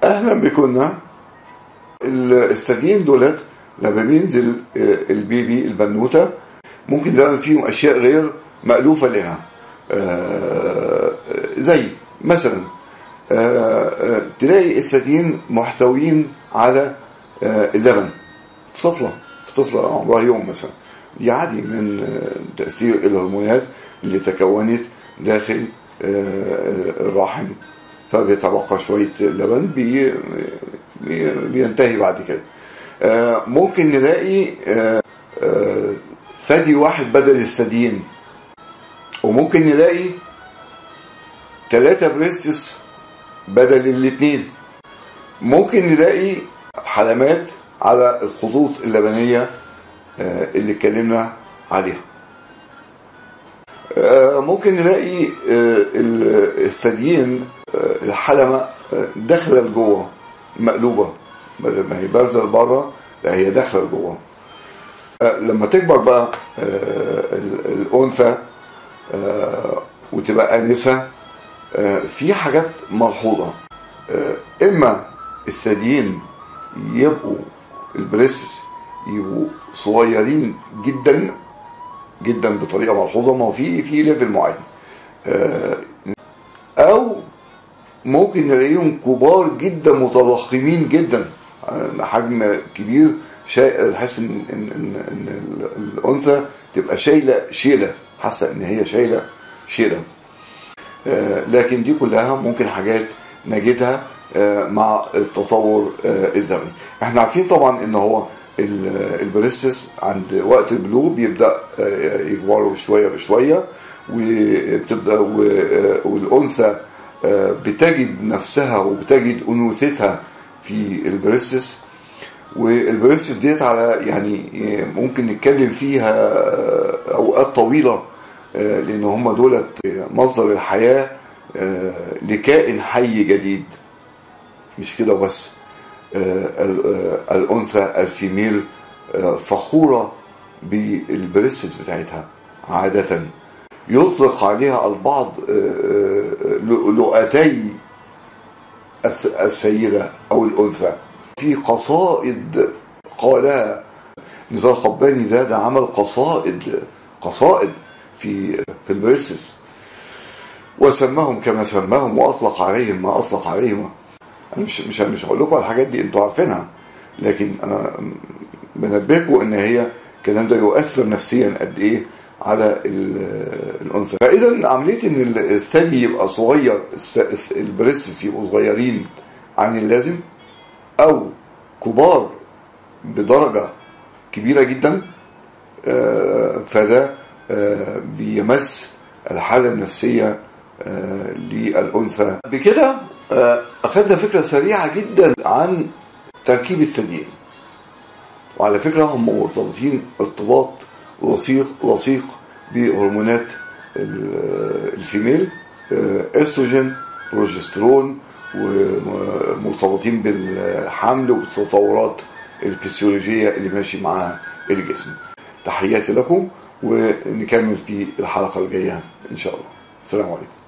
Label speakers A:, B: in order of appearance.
A: اهلا بكنا الثديين دولت لما بينزل البيبي البنوته ممكن نلاقي فيهم اشياء غير مألوفه لها زي مثلا تلاقي الثديين محتويين على اللبن في طفله في طفله عمرها يوم مثلا دي عادي من تاثير الهرمونات اللي تكونت داخل الرحم فبيتبقى شويه لبن بي بينتهي بعد كده ممكن نلاقي ثدي واحد بدل الثديين وممكن نلاقي ثلاثة بريستس بدل الاثنين ممكن نلاقي حلمات على الخطوط اللبنية اللي اتكلمنا عليها ممكن نلاقي الثديين الحلمة داخلة لجوه مقلوبة بدل ما هي بارزة لبره لا هي داخلة لجوه لما تكبر بقى الأنثى وتبقى آنسة في حاجات ملحوظة إما الثديين يبقوا البريس يبقوا صغيرين جدا جدا بطريقه ملحوظه ما هو في في ليفل معين او ممكن نلاقيهم كبار جدا متضخمين جدا حجم كبير شيء تحس ان ان ان, إن الانثى تبقى شايله شيله حاسه ان هي شايله شيله لكن دي كلها ممكن حاجات نجدها مع التطور الزمني احنا عارفين طبعا ان هو البريستس عند وقت البلوغ بيبدا يكبروا شويه بشويه وبتبدا والانثى بتجد نفسها وبتجد انوثتها في البريستس والبريستس ديت على يعني ممكن نتكلم فيها اوقات طويله لان هم دولت مصدر الحياه لكائن حي جديد مش كده بس الانثى الفيميل فخوره بالبريستس بتاعتها عاده يطلق عليها البعض لؤتي السيده او الانثى في قصائد قالها نزار قباني ده ده عمل قصائد قصائد في في البريستس وسماهم كما سماهم واطلق عليهم ما اطلق عليهم انا مش مش مش هقول لكم الحاجات دي انتوا عارفينها لكن انا بنبهكم ان هي الكلام ده يؤثر نفسيا قد ايه على الانثى فاذا عمليه ان الثدي يبقى صغير البريستس يبقوا صغيرين عن اللازم او كبار بدرجه كبيره جدا فده بيمس الحاله النفسيه للانثى بكده اخذنا فكره سريعه جدا عن تركيب الثديين وعلى فكره هم مرتبطين ارتباط وثيق وثيق بهرمونات الفيميل استروجين بروجسترون ومرتبطين بالحمل والتطورات الفسيولوجيه اللي ماشي معاها الجسم تحياتي لكم ونكمل في الحلقه الجايه ان شاء الله السلام عليكم